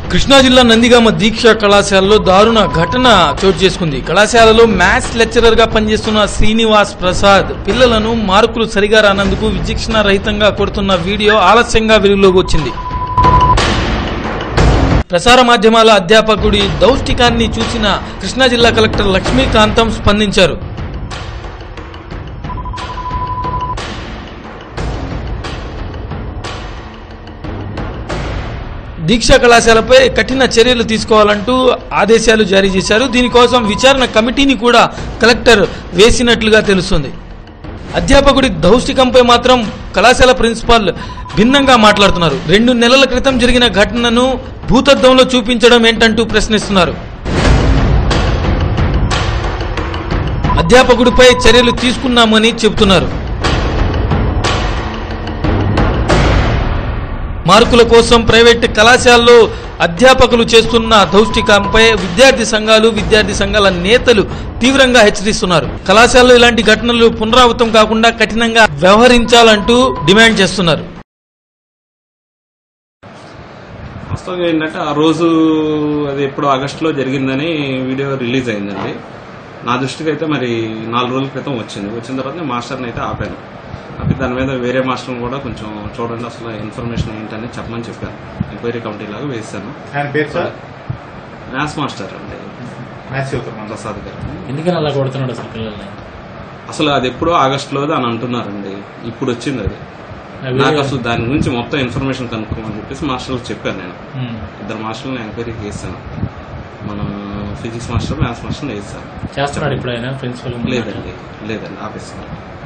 కృష్ణా జిల్లా నందిగామ దీక్ష కళాశాలలో దారుణ ఘటన చోటు చేసుకుంది కళాశాలలో మ్యాథ్స్ లెక్చరర్ గా పనిచేస్తున్న శ్రీనివాస్ ప్రసాద్ పిల్లలను మార్కులు సరిగా రానందుకు విచక్షణ రహితంగా కొడుతున్న వీడియో ఆలస్యంగా వెలుగులోకి వచ్చింది ప్రసార మాధ్యమాల అధ్యాపకుడి దౌష్టికాన్ని చూసిన కృష్ణా జిల్లా కలెక్టర్ లక్ష్మీకాంతం స్పందించారు దీక్షా కళాశాలపై కఠిన చర్యలు తీసుకోవాలంటూ ఆదేశాలు జారీ చేశారు దీనికోసం విచారణ కమిటీని కూడా కలెక్టర్ వేసినట్లుగా తెలుస్తుంది అధ్యాపకుడి దౌష్టికంపై మాత్రం కళాశాల ప్రిన్సిపాల్ భిన్నంగా మాట్లాడుతున్నారు రెండు నెలల క్రితం జరిగిన ఘటనను భూతద్దంలో చూపించడం ఏంటంటూ ప్రశ్నిస్తున్నారు అధ్యాపకుడిపై చర్యలు తీసుకున్నామని చెబుతున్నారు మార్కుల కోసం ప్రైవేట్ కళాశాలలో అధ్యాపకులు చేస్తున్న దౌష్టికంపై విద్యార్థి సంఘాలు విద్యార్థి సంఘాల నేతలు తీవ్రంగా హెచ్చరిస్తున్నారు కళాశాలలో ఇలాంటి ఘటనలు పునరావృతం కాకుండా కఠినంగా వ్యవహరించాలంటూ డిమాండ్ చేస్తున్నారు వాస్తవంగా ఏంటంటే ఆ రోజు అది ఎప్పుడు ఆగస్టులో జరిగిందని వీడియో రిలీజ్ అయిందండి నా దృష్టికి అయితే మరి నాలుగు రోజుల క్రితం వచ్చింది వచ్చిన తర్వాత నేను మాస్టర్ని అయితే ఆపాను ఆపి దాని మీద వేరే మాస్టర్ని కూడా కొంచెం చూడండి అసలు ఇన్ఫర్మేషన్ ఏంటని చెప్పమని చెప్పాను ఎంక్వైరీ కమిటీ లాగా వేసాను ఆయన పేరు సార్ మ్యాథ్స్ మాస్టర్ అండి మ్యాథ్స్ చెబుతాం ప్రసాద్ గారు ఎందుకని అలా కొడుతున్నాడు అసలు పిల్లల్ని అసలు అది ఎప్పుడో ఆగస్టులో అని అంటున్నారండి ఇప్పుడు వచ్చింది అది అవి- నాకు అసలు దాని గురించి మొత్తం ఇన్ఫర్మేషన్ కనుక్కోమని చెప్పేసి మాస్టర్లకు చెప్పాను నేను ఉమ్. ఇద్దరు మాస్టర్లను ఎంక్వైరీకి వేసాను మన ఫిజిక్స్ మాస్టర్ మ్యాథ్స్ మాస్టర్ వేసాను చేస్తున్నాడు ఇప్పుడు ఆయన ప్రిన్సిపల్ లేదండి లేదండి ఆపేసాను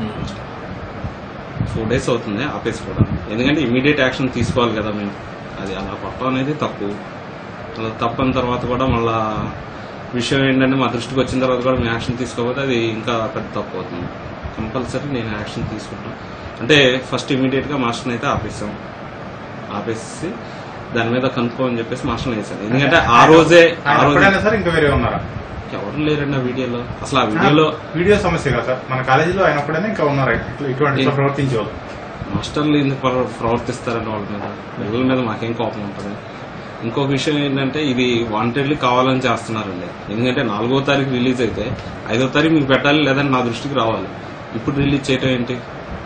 ఫోర్ డేస్ అవుతుంది ఆపేసుకోవడం ఎందుకంటే ఇమీడియట్ యాక్షన్ తీసుకోవాలి కదా మేము అది అలా కొట్టడం అనేది తప్పు అలా తప్పని తర్వాత కూడా మళ్ళా విషయం ఏంటంటే మా దృష్టికి వచ్చిన తర్వాత కూడా మేము యాక్షన్ తీసుకోకపోతే అది ఇంకా పెద్ద తప్పు అవుతుంది కంపల్సరీ నేను యాక్షన్ తీసుకుంటాను అంటే ఫస్ట్ ఇమీడియట్ గా మాస్టర్ని అయితే ఆపేసాం ఆపేసి దాని మీద కనుక్కో అని చెప్పేసి మాస్టర్ని వేసాను ఎందుకంటే ఆ రోజే ఆ ఆయన రోజే ఒక్కడైనా సార్ ఇంకా వేరే ఉన్నారా ఎవరు లేరండి ఆ వీడియోలో అసలు ఆ వీడియోలో వీడియో సమస్య కదా సార్ మన కాలేజీలో ఆయన ఒక్కడైనా ఇంకా ఉన్నారా ఇట్లా- ఇటువంటి ఏ- ప్రవర్తించేవాళ్ళు మాస్టర్లు ఎందుకు ప్రవ- ప్రవర్తిస్తారండి వాళ్ళ మీద పిల్లల మీద మాకేం కోపం ఉంటుంది ఇంకొక విషయం ఏంటంటే ఇది వాంటెడ్లీ కావాలని చేస్తున్నారండి ఎందుకంటే నాలుగో తారీఖు రిలీజ్ అయితే ఐదో తారీఖు మీకు పెట్టాలి లేదంటే నా దృష్టికి రావాలి ఇప్పుడు రిలీజ్ చేయటం ఏంటి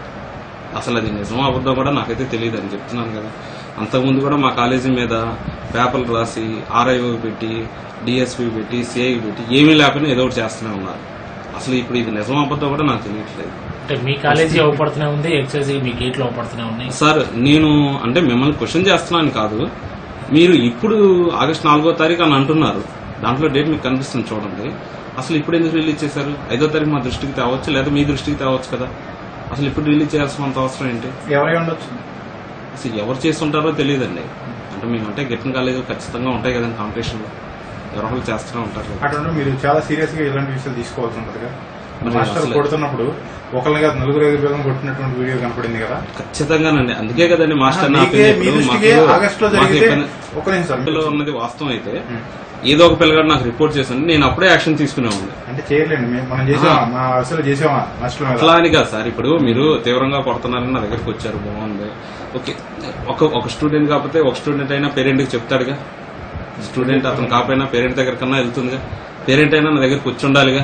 అసలు అది నిజమో అబద్ధం కూడా నాకైతే తెలియదు అని చెప్తున్నాను కదా అంతకుముందు కూడా మా కాలేజీ మీద పేపర్లు రాసి ఆర్ఐఓ పెట్టి డిఎస్పీ పెట్టి సిఐ పెట్టి ఏమీ లేకపోయినా ఏదో ఒకటి చేస్తూనే ఉన్నారు అసలు ఇప్పుడు ఇది నిజమో అబద్ధం కూడా నాకు తెలియట్లేదు అంటే మీ కాలేజీ అవపడుతూనే ఉంది ఎక్సైజ్ మీ గేట్లు అవపడుతూనే ఉన్నాయి సార్ నేను అంటే మిమ్మల్ని క్వశ్చన్ చేస్తున్నాను కాదు మీరు ఇప్పుడు ఆగస్ట్ నాలుగో తారీఖు అని అంటున్నారు దాంట్లో డేట్ మీకు కనిపిస్తుంది చూడండి అసలు ఇప్పుడు ఎందుకు రిలీజ్ చేశారు ఐదో తారీఖు మా దృష్టికి తేవచ్చు లేదా మీ దృష్టికి తేవచ్చు కదా అసలు ఇప్పుడు రిలీజ్ చేయాల్సినంత అవసరం ఏంటి ఎవరై ఉండొచ్చు అసలు ఎవరు చేస్తుంటారో తెలియదండి అంటే మేమంటే గిట్టన్ కాలేజ్ ఖచ్చితంగా ఉంటాయి కదండి కాంపిటీషన్లో ఎవరో ఒకరు చేస్తూనే ఉంటారు కదా. అటువంటి మీరు చాలా సీరియస్ గా ఇలాంటి విషయాలు తీసుకోవాల్సి ఉంటుంది కదా మరి మాస్టర్ అసలు- కొడుతున్నప్పుడు ఒకరిని కాదు నలుగురు ఐదు పేదం కొట్టినటువంటి వీడియో కనపడింది కదా ఖచ్చితంగానండి అందుకే కదండి మాస్టర్ నా మీకే- మీ ఇప్పుడు దృష్టికి మాకు- ఆగస్ట్ లో మాకు జరిగితే ఇబ్బంది- ఒక నిమిషం లో ఉన్నది వాస్తవం అయితే ఏదో ఒక పిల్లగాడు నాకు రిపోర్ట్ చేశాను నేను అప్పుడే యాక్షన్ తీసుకునేవాడిని అంటే చేయలేండి మేము- మనం చేసామా మా అసలు చేసామా మాస్టర్ మీద అట్లా అని కాదు సార్ ఇప్పుడు మీరు తీవ్రంగా కొడుతున్నారని నా దగ్గరికి వచ్చారు బాగుంది ఓకే ఒక ఒక స్టూడెంట్ కాకపోతే ఒక స్టూడెంట్ అయినా పేరెంట్ కి చెప్తాడుగా స్టూడెంట్ అతను కాకపోయినా పేరెంట్ దగ్గర కన్నా వెళ్తుందిగా పేరెంట్ అయినా నా దగ్గరికి వచ్చి ఉండాలిగా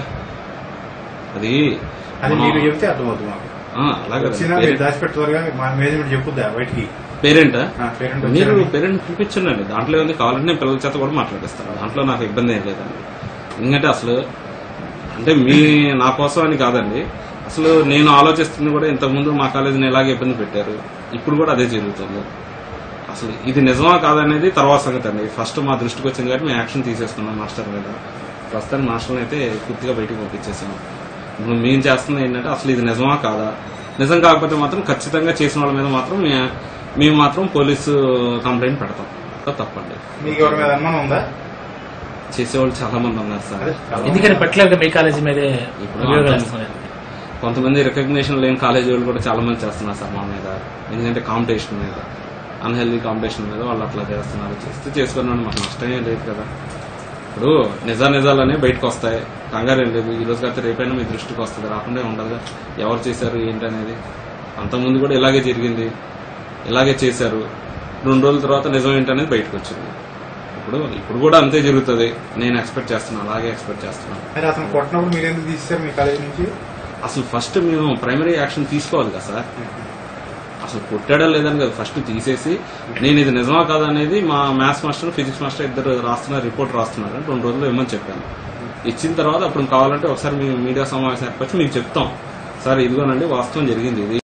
అది అది మనం- మీరు చెప్తే అర్థమవుతుంది మాకు ఆ, అలాగే వచ్చినా మీరు దాచిపెడతారుగా మా మేనేజ్మెంట్ చెప్పుద్దా బయటికి పేరెంట్ ఆ, పేరెంట్ మీరు వచ్చారని. పేరెంట్ పిలిపించండి దాంట్లో ఏమైనా కావాలంటే నేను పిల్లల చేత కూడా మాట్లాడిస్తాను దాంట్లో నాకు ఇబ్బంది ఏం లేదండి ఎందుకంటే అసలు అంటే మీ నా కోసం అని కాదండి అసలు నేను ఆలోచిస్తుంది కూడా ఇంతకుముందు మా కాలేజీని ఎలాగే ఇబ్బంది పెట్టారు ఇప్పుడు కూడా అదే జరుగుతుంది అసలు ఇది నిజమా కాదనేది తర్వాత సంగతి అండి ఫస్ట్ మా దృష్టికి వచ్చింది కాబట్టి మేము యాక్షన్ తీసేసుకున్నాం మాస్టర్ మీద ప్రస్తుతానికి మాస్టర్ని అయితే పూర్తిగా బయటకు పంపించేసాము ఇప్పుడు మేము చేస్తుంది ఏంటంటే అసలు ఇది నిజమా కాదా నిజం కాకపోతే మాత్రం ఖచ్చితంగా చేసిన వాళ్ళ మీద మాత్రం మే- మేము మాత్రం పోలీసు కంప్లైంట్ పెడతాం అది తప్పండి మీకు ఎవరి మీద అనుమానం ఉందా చేసేవాళ్ళు చాలా మంది ఉన్నారు సార్ అదే చాలా ఎందుకని పెట్టలేదు మీ కాలేజీ మీదే ఇప్పుడు అభియోగాలు అంతా- వస్తున్నాయి. కొంతమంది రికగ్నిషన్ లేని కాలేజీ వాళ్ళు కూడా చాలా మంది చేస్తున్నారు సార్ మా మీద ఎందుకంటే కాంపిటీషన్ మీద అన్హెల్దీ కాంపిటీషన్ మీద వాళ్ళు అట్లా చేస్తున్నారు చేస్తూ చేసుకున్నాడు మాకు నష్టమే లేదు కదా ఇప్పుడు నిజ నిజాలనే బయటకు వస్తాయి కంగారు ఏం లేదు ఈ రోజు కాకపోతే రేపైనా మీ దృష్టికి వస్తుంది రాకుండా ఉండదుగా ఎవరు చేశారు ఏంటి అనేది అంతకుముందు కూడా ఇలాగే జరిగింది ఇలాగే చేశారు రెండు రోజుల తర్వాత నిజం ఏంటనేది బయటకు వచ్చింది ఇప్పుడు ఇప్పుడు కూడా అంతే జరుగుతుంది నేను ఎక్స్పెక్ట్ చేస్తున్నాను అలాగే ఎక్స్పెక్ట్ చేస్తున్నాను మరి అతను కొట్టినప్పుడు మీరు ఎందుకు తీసేశారు మీ కాలేజ్ నుంచి అసలు ఫస్ట్ మేము ప్రైమరీ యాక్షన్ తీసుకోవాలి కదా సార్ అసలు కొట్టాడా లేదని కదా ఫస్ట్ తీసేసి నేను ఇది నిజమా కాదా అనేది మా మ్యాథ్స్ మాస్టర్ ఫిజిక్స్ మాస్టర్ ఇద్దరు రాస్తున్నారు రిపోర్ట్ రాస్తున్నారు రెండు రోజులు ఇవ్వమని చెప్పాను ఇచ్చిన తర్వాత అప్పుడు కావాలంటే ఒకసారి మేము మీడియా సమావేశం ఏర్పరిచి మీకు చెప్తాం సార్ ఇదిగోనండి వాస్తవం జరిగింది ఇది